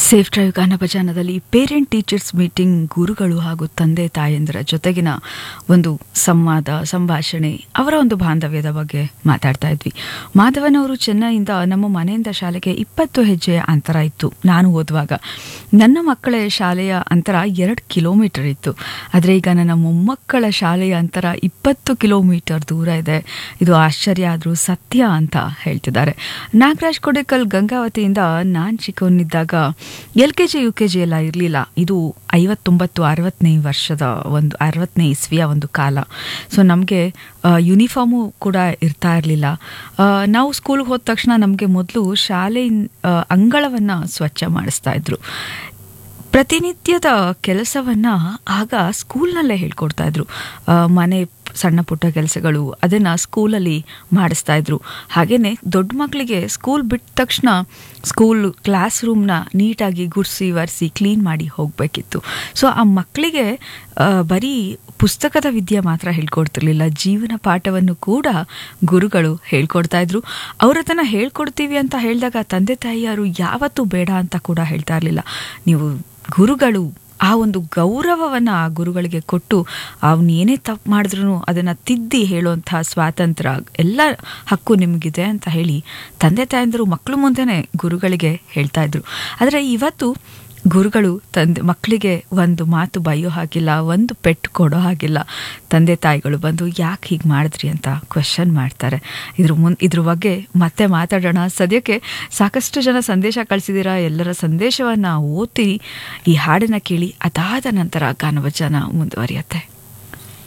safe drive ಗಾನ ಭಜಾನದಲ್ಲಿ parent teachers meeting ಗುರುಗಳು ಹಾಗೂ ತಂದೆ ತಾಯಂದಿರ ಜೊತೆಗಿನ ಒಂದು ಸಂವಾದ ಸಂಭಾಷಣೆ ಅವರ ಒಂದು ಬಾಂಧವ್ಯದ ಬಗ್ಗೆ ಮಾತಾಡ್ತಾ ಇದ್ವಿ ಮಾಧವನವರು ಚೆನ್ನೈಯಿಂದ ನಮ್ಮ ಮನೆಯಿಂದ ಶಾಲೆಗೆ ಇಪ್ಪತ್ತು ಹೆಜ್ಜೆಯ ಅಂತರ ಇತ್ತು ನಾನು ಓದುವಾಗ ನನ್ನ ಮಕ್ಕಳ ಶಾಲೆಯ ಅಂತರ ಎರಡು ಕಿಲೋಮೀಟರ್ ಇತ್ತು ಆದರೆ ಈಗ ನನ್ನ ಮೊಮ್ಮಕ್ಕಳ ಶಾಲೆಯ ಅಂತರ ಇಪ್ಪತ್ತು ಕಿಲೋಮೀಟರ್ ದೂರ ಇದೆ ಇದು ಆಶ್ಚರ್ಯ ಆದರೂ ಸತ್ಯ ಅಂತ ಹೇಳ್ತಿದ್ದಾರೆ ನಾಗರಾಜ್ ಕೊಡೇಕಲ್ ಗಂಗಾವತಿಯಿಂದ ನಾನು ಚಿಕ್ಕವನಿದ್ದಾಗ L K G U K G ಎಲ್ಲ ಇರಲಿಲ್ಲ ಇದು ಐವತ್ತೊಂಬತ್ತು ಅರವತ್ತನೇ ವರ್ಷದ ಒಂದು ಅರವತ್ತನೇ ಇಸ್ವಿಯ ಒಂದು ಕಾಲ ಸೊ ನಮಗೆ ಯೂನಿಫಾರ್ಮು ಕೂಡ ಇರ್ತಾ ಇರಲಿಲ್ಲ ನಾವು ಸ್ಕೂಲ್ಗೆ ಹೋದ ತಕ್ಷಣ ನಮಗೆ ಮೊದಲು ಶಾಲೆ ಅಂಗಳವನ್ನು ಸ್ವಚ್ಛ ಮಾಡಿಸ್ತಾ ಇದ್ರು ಪ್ರತಿನಿತ್ಯದ ಕೆಲಸವನ್ನು ಆಗ ಸ್ಕೂಲ್ನಲ್ಲೇ ಹೇಳ್ಕೊಡ್ತಾ ಇದ್ರು ಮನೆ ಸಣ್ಣ ಪುಟ್ಟ ಕೆಲಸಗಳು ಅದನ್ನು ಸ್ಕೂಲಲ್ಲಿ ಮಾಡಿಸ್ತಾ ಇದ್ರು ಹಾಗೆಯೇ ದೊಡ್ಡ ಮಕ್ಕಳಿಗೆ ಸ್ಕೂಲ್ ಬಿಟ್ಟ ತಕ್ಷಣ ಸ್ಕೂಲ್ ಕ್ಲಾಸ್ ರೂಮ್ನ ನೀಟಾಗಿ ಗುಡಿಸಿ ಒರೆಸಿ ಕ್ಲೀನ್ ಮಾಡಿ ಹೋಗಬೇಕಿತ್ತು ಸೊ ಆ ಮಕ್ಕಳಿಗೆ ಬರೀ ಪುಸ್ತಕದ ವಿದ್ಯೆ ಮಾತ್ರ ಹೇಳ್ಕೊಡ್ತಿರ್ಲಿಲ್ಲ ಜೀವನ ಪಾಠವನ್ನು ಕೂಡ ಗುರುಗಳು ಹೇಳ್ಕೊಡ್ತಾ ಇದ್ರು ಅವ್ರ ಅದನ್ನು ಹೇಳ್ಕೊಡ್ತೀವಿ ಅಂತ ಹೇಳಿದಾಗ ತಂದೆ ತಾಯಿಯರು ಯಾವತ್ತೂ ಬೇಡ ಅಂತ ಕೂಡ ಹೇಳ್ತಾ ಇರಲಿಲ್ಲ ನೀವು ಗುರುಗಳು ಆ ಒಂದು ಗೌರವವನ್ನು ಆ ಗುರುಗಳಿಗೆ ಕೊಟ್ಟು ಅವನು ಏನೇ ತಪ್ಪು ಮಾಡಿದ್ರು ಅದನ್ನು ತಿದ್ದಿ ಹೇಳುವಂಥ ಸ್ವಾತಂತ್ರ್ಯ ಎಲ್ಲ ಹಕ್ಕು ನಿಮಗಿದೆ ಅಂತ ಹೇಳಿ ತಂದೆ ತಾಯಂದಿರು ಮಕ್ಕಳು ಮುಂದೆನೇ ಗುರುಗಳಿಗೆ ಹೇಳ್ತಾ ಇದ್ರು ಆದರೆ ಇವತ್ತು ಗುರುಗಳು ತಂದೆ ಮಕ್ಕಳಿಗೆ ಒಂದು ಮಾತು ಬೈಯೋ ಹಾಗಿಲ್ಲ ಒಂದು ಪೆಟ್ಟು ಕೊಡೋ ಹಾಗಿಲ್ಲ ತಂದೆ ತಾಯಿಗಳು ಬಂದು ಯಾಕೆ ಹೀಗೆ ಮಾಡಿದ್ರಿ ಅಂತ ಕ್ವೆಶನ್ ಮಾಡ್ತಾರೆ ಇದ್ರ ಮುನ್ ಇದ್ರ ಬಗ್ಗೆ ಮತ್ತೆ ಮಾತಾಡೋಣ ಸದ್ಯಕ್ಕೆ ಸಾಕಷ್ಟು ಜನ ಸಂದೇಶ ಕಳಿಸಿದ್ದೀರಾ ಎಲ್ಲರ ಸಂದೇಶವನ್ನು ಓದಿ ಈ ಹಾಡನ್ನು ಕೇಳಿ ಅದಾದ ನಂತರ ಗಾನವಚನ ಮುಂದುವರಿಯುತ್ತೆ